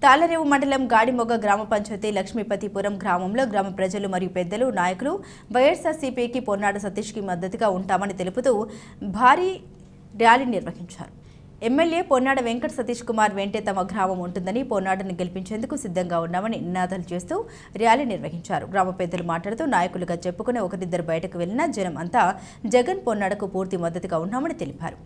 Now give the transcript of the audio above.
తాళరేవు మండలం గాడిమొగ్గ గ్రామ పంచాయతీ లక్ష్మీపతిపురం గ్రామంలో గ్రామ ప్రజలు మరియు పెద్దలు నాయకులు వైఎస్ఆర్సీపీకి పొన్నాడ సతీష్కి మద్దతుగా ఉంటామని తెలుపుతూ భారీ ర్యాలీ నిర్వహించారు ఎమ్మెల్యే పొన్నాడ వెంకట సతీష్ కుమార్ వెంటే తమ గ్రామం ఉంటుందని పొన్నాడను గెలిపించేందుకు సిద్ధంగా ఉన్నామని నినాదాలు చేస్తూ ర్యాలీ నిర్వహించారు గ్రామ పెద్దలు మాట్లాడుతూ నాయకులుగా చెప్పుకుని ఒకరిద్దరు బయటకు వెళ్లిన జనం అంతా జగన్ పొన్నాడకు పూర్తి మద్దతుగా ఉన్నామని తెలిపారు